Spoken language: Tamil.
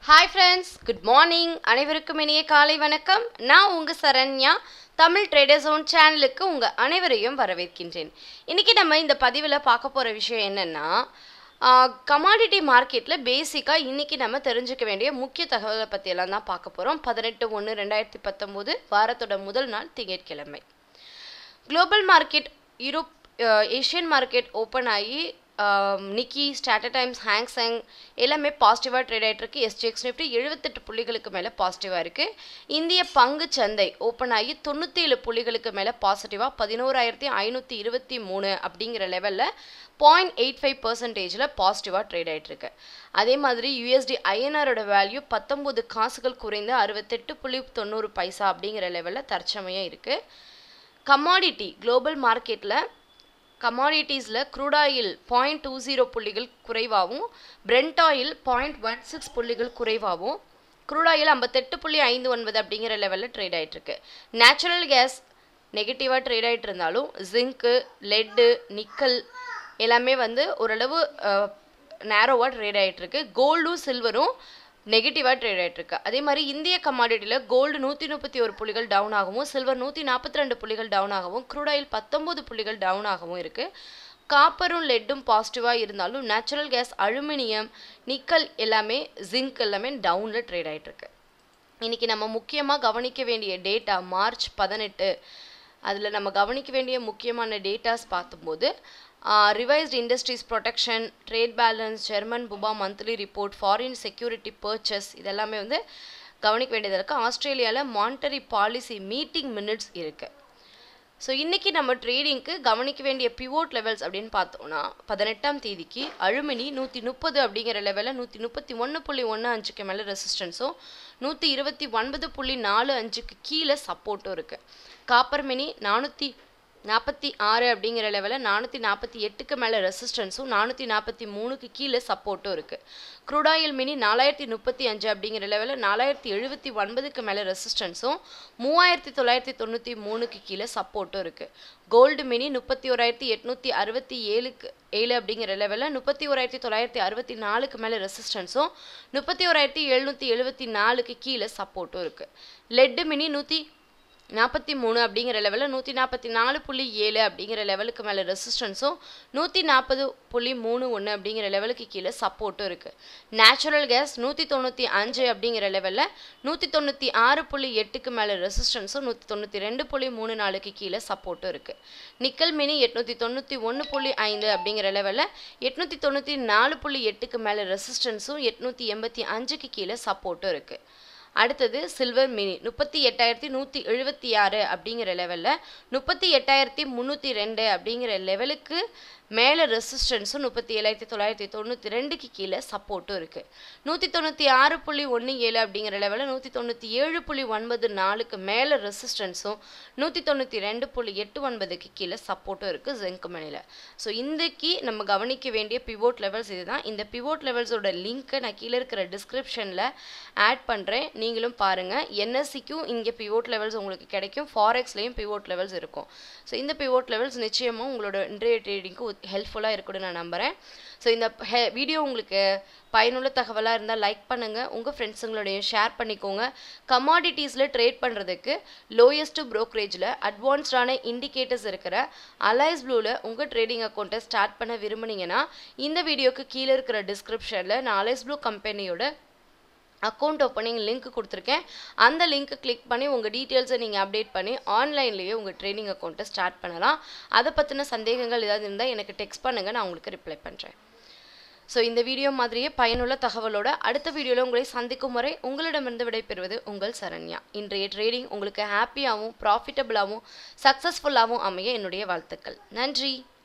ஹாய் ஃப்ரெண்ட்ஸ் குட் மார்னிங் அனைவருக்கும் இனிய காலை வணக்கம் நான் உங்கள் சரண்யா தமிழ் ட்ரேடர்ஸ் ஓன் சேனலுக்கு உங்கள் அனைவரையும் வரவேற்கின்றேன் இன்றைக்கி நம்ம இந்த பதிவில் பார்க்க போகிற விஷயம் என்னென்னா கமாடிட்டி மார்க்கெட்டில் பேசிக்காக இன்றைக்கி நம்ம தெரிஞ்சுக்க வேண்டிய முக்கிய தகவலை பற்றியெல்லாம் தான் பார்க்க போகிறோம் பதினெட்டு ஒன்று ரெண்டாயிரத்தி பத்தொம்போது வாரத்தோட முதல் நாள் திங்கட்கிழமை global market Europe Asian market open ஆகி நிக்கி ஸ்டாட்டர் டைம்ஸ் ஹேங்ஸங் எல்லாமே பாசிட்டிவாக ட்ரேட் ஆகிட்டு இருக்கு எஸ்டிஎக்ஸ் நிஃப்டி எழுபத்தெட்டு புள்ளிகளுக்கு மேலே பாசிட்டிவாக இருக்குது இந்திய பங்கு சந்தை ஓப்பன் ஆகி தொண்ணூற்றேழு புள்ளிகளுக்கு மேலே பாசிட்டிவாக பதினோராயிரத்தி ஐநூற்றி இருபத்தி மூணு அப்படிங்கிற லெவலில் பாயிண்ட் எயிட் ஃபைவ் பர்சன்டேஜில் பாசிட்டிவாக ட்ரேட் ஆகிட்டு இருக்கு அதே மாதிரி யூஎஸ்டி ஐஎன்ஆரோட வேல்யூ பத்தொம்போது காசுகள் குறைந்து அறுபத்தெட்டு புள்ளி தொண்ணூறு பைசா அப்படிங்கிற லெவலில் தற்சமயம் இருக்குது கமாடிட்டி குளோபல் மார்க்கெட்டில் கமாடிட்டிஸில் crude oil point two zero புள்ளிகள் குறைவாகவும் Brent oil point one six புள்ளிகள் குறைவாகவும் க்ரூட் ஆயில் ஐம்பத்தெட்டு புள்ளி ஐந்து ஒன்பது அப்படிங்கிற லெவலில் ட்ரேட் ஆகிட்டுருக்கு நேச்சுரல் கேஸ் நெகட்டிவாக ட்ரேட் ஆகிட்டு இருந்தாலும் ஜிங்க்கு லெட்டு நிக்கல் எல்லாமே வந்து ஓரளவு நேரோவாக ட்ரேட் ஆகிட்டுருக்கு கோல்டும் சில்வரும் நெகட்டிவாக ட்ரேட் ஆகிட்டுருக்கு அதே மாதிரி இந்திய கமாடிட்டியில் கோல்டு நூற்றி முப்பத்தி ஒரு புள்ளிகள் டவுன் ஆகவும் சில்வர் நூற்றி நாற்பத்தி ரெண்டு புள்ளிகள் டவுன் ஆகவும் க்ரூட் ஆயில் பத்தொம்போது புள்ளிகள் டவுன் ஆகவும் இருக்குது காப்பரும் லெட்டும் பாசிட்டிவாக இருந்தாலும் நேச்சுரல் கேஸ் அலுமினியம் நிக்கல் எல்லாமே ஜிங்க் எல்லாமே டவுனில் ட்ரேட் ஆகிட்டுருக்கு இன்றைக்கி நம்ம முக்கியமாக கவனிக்க வேண்டிய டேட்டா மார்ச் பதினெட்டு அதில் நம்ம கவனிக்க வேண்டிய முக்கியமான டேட்டாஸ் பார்க்கும்போது revised industries production trade balance German Buba monthly report foreign security purchase இதெல்லாமே வந்து கவனிக்க வேண்டியது இருக்குது ஆஸ்திரேலியாவில் மானிட்டரி பாலிசி மீட்டிங் மினிட்ஸ் இருக்குது ஸோ இன்றைக்கி நம்ம ட்ரேடிங்க்கு கவனிக்க வேண்டிய பிவோட் லெவல்ஸ் அப்படின்னு பார்த்தோம்னா பதினெட்டாம் தேதிக்கு அலுமினி நூற்றி முப்பது அப்படிங்கிற லெவலில் நூற்றி முப்பத்தி ஒன்று புள்ளி ஒன்று அஞ்சுக்கு மேலே ரெசிஸ்டன்ஸும் நூற்றி இருபத்தி ஒன்பது புள்ளி நாலு அஞ்சுக்கு கீழே சப்போர்ட்டும் இருக்குது காப்பர் மினி நானூற்றி நாற்பத்தி ஆறு அப்படிங்கிற லெவலில் நானூற்றி நாற்பத்தி எட்டுக்கு மேலே ரெசிஸ்டன்ஸும் நானூற்றி நாற்பத்தி மூணுக்கு கீழே சப்போர்ட்டும் இருக்குது க்ரூடாயில் மினி நாலாயிரத்தி முப்பத்தி அஞ்சு அப்படிங்கிற லெவலில் நாலாயிரத்தி எழுபத்தி ஒன்பதுக்கு மேலே ரெசிஸ்டன்ஸும் மூவாயிரத்தி தொள்ளாயிரத்தி தொண்ணூற்றி மூணுக்கு கீழே சப்போர்ட்டும் இருக்குது கோல்டு மினி முப்பத்தி ஓராயிரத்தி எட்நூற்றி அறுபத்தி ஏழுக்கு ஏழு அப்படிங்கிற லெவலில் முப்பத்தி ஓராயிரத்தி தொள்ளாயிரத்தி அறுபத்தி நாலுக்கு மேலே ரெசிஸ்டன்ஸும் முப்பத்தி ஓராயிரத்தி எழுநூற்றி எழுபத்தி நாலுக்கு கீழே சப்போர்ட்டும் இருக்குது லெட்டு மினி நூற்றி நாற்பத்தி மூணு அப்படிங்கிற லெவலில் நூற்றி நாற்பத்தி நாலு புள்ளி ஏழு அப்படிங்கிற லெவலுக்கு மேலே ரெசிஸ்டன்ஸும் நூற்றி நாற்பது புள்ளி மூணு ஒன்று அப்படிங்கிற லெவலுக்கு கீழே சப்போர்ட்டும் இருக்குது நேச்சுரல் கேஸ் நூற்றி தொண்ணூற்றி அஞ்சு அப்படிங்கிற லெவலில் நூற்றி தொண்ணூற்றி ஆறு புள்ளி எட்டுக்கு மேலே ரெசிஸ்டன்ஸும் நூற்றி தொண்ணூற்றி ரெண்டு புள்ளி மூணு நாலுக்கு கீழே சப்போர்ட்டும் இருக்குது நிக்கல் மினி எட்நூற்றி தொண்ணூற்றி ஒன்று புள்ளி ஐந்து அப்படிங்கிற லெவலில் எட்நூற்றி தொண்ணூற்றி நாலு புள்ளி எட்டுக்கு மேலே ரெசிஸ்டன்ஸும் எட்நூற்றி எண்பத்தி அஞ்சுக்கு கீழே சப்போர்ட்டும் இருக்குது அடுத்தது சில்வர் மினி முப்பத்தி எட்டாயிரத்தி நூற்றி எழுபத்தி ஆறு அப்படிங்கிற லெவலில் முப்பத்தி எட்டாயிரத்தி முந்நூற்றி ரெண்டு அப்படிங்கிற லெவலுக்கு மேலே ரெசிஸ்டன்ஸும் முப்பத்தி ஏழாயிரத்தி தொள்ளாயிரத்தி தொண்ணூற்றி ரெண்டுக்கு கீழே சப்போர்ட்டும் இருக்குது நூற்றி தொண்ணூற்றி ஆறு புள்ளி ஒன்று ஏழு அப்படிங்கிற லெவலில் நூற்றி தொண்ணூற்றி ஏழு புள்ளி ஒன்பது நாலுக்கு மேலே ரெசிஸ்டன்ஸும் நூற்றி தொண்ணூற்றி ரெண்டு புள்ளி எட்டு ஒன்பதுக்கு கீழே சப்போர்ட்டும் இருக்குது ஜெங்க் மணியில் ஸோ இன்றைக்கி நம்ம கவனிக்க வேண்டிய பிவோட் லெவல்ஸ் இதுதான் இந்த பிவோட் லெவல்ஸோட லிங்க்கை நான் கீழே இருக்கிற டிஸ்கிரிப்ஷனில் ஆட் பண்ணுறேன் நீங்களும் பாருங்கள் என்எஸ்சிக்கும் இங்கே பிவோட் லெவல்ஸ் உங்களுக்கு கிடைக்கும் ஃபாரெக்ஸ்லேயும் பிவோட் லெவல்ஸ் இருக்கும் ஸோ இந்த பிவோட் லெவல்ஸ் நிச்சயமாக உங்களோட இன்றைய ட்ரேடிங்க்கு ஹெல்ப்ஃபுல்லாக இருக்கும்னு நான் நம்புகிறேன் ஸோ இந்த ஹெ வீடியோ உங்களுக்கு பயனுள்ள தகவலாக இருந்தால் லைக் பண்ணுங்கள் உங்கள் ஃப்ரெண்ட்ஸுங்களோடையும் ஷேர் பண்ணிக்கோங்க கமாடிட்டிஸில் ட்ரேட் பண்ணுறதுக்கு லோயஸ்ட் ப்ரோக்கரேஜில் அட்வான்ஸ்டான இண்டிகேட்டர்ஸ் இருக்கிற அலைஸ் ப்ளூவில் உங்கள் ட்ரேடிங் அக்கௌண்ட்டை ஸ்டார்ட் பண்ண விரும்புனீங்கன்னா இந்த வீடியோக்கு கீழே இருக்கிற டிஸ்கிரிப்ஷனில் நான் அலைஸ் ப்ளூ கம்பெனியோட அக்கௌண்ட் ஓப்பனிங் லிங்க் கொடுத்துருக்கேன் அந்த லிங்க்கை கிளிக் பண்ணி உங்கள் டீட்டெயில்ஸை நீங்கள் அப்டேட் பண்ணி ஆன்லைன்லேயே உங்கள் ட்ரேடிங் அக்கௌண்ட்டை ஸ்டார்ட் பண்ணலாம் அதை பற்றின சந்தேகங்கள் ஏதாவது இருந்தால் எனக்கு டெக்ஸ்ட் பண்ணுங்கள் நான் உங்களுக்கு ரிப்ளை பண்ணுறேன் ஸோ இந்த வீடியோ மாதிரியே பயனுள்ள தகவலோட அடுத்த வீடியோவில் உங்களை சந்திக்கும் வரை உங்களிடமிருந்து விடைபெறுவது உங்கள் சரண்யா இன்றைய ட்ரேடிங் உங்களுக்கு ஹாப்பியாகவும் ப்ராஃபிட்டபுளாகவும் சக்ஸஸ்ஃபுல்லாகவும் அமைய என்னுடைய வாழ்த்துக்கள் நன்றி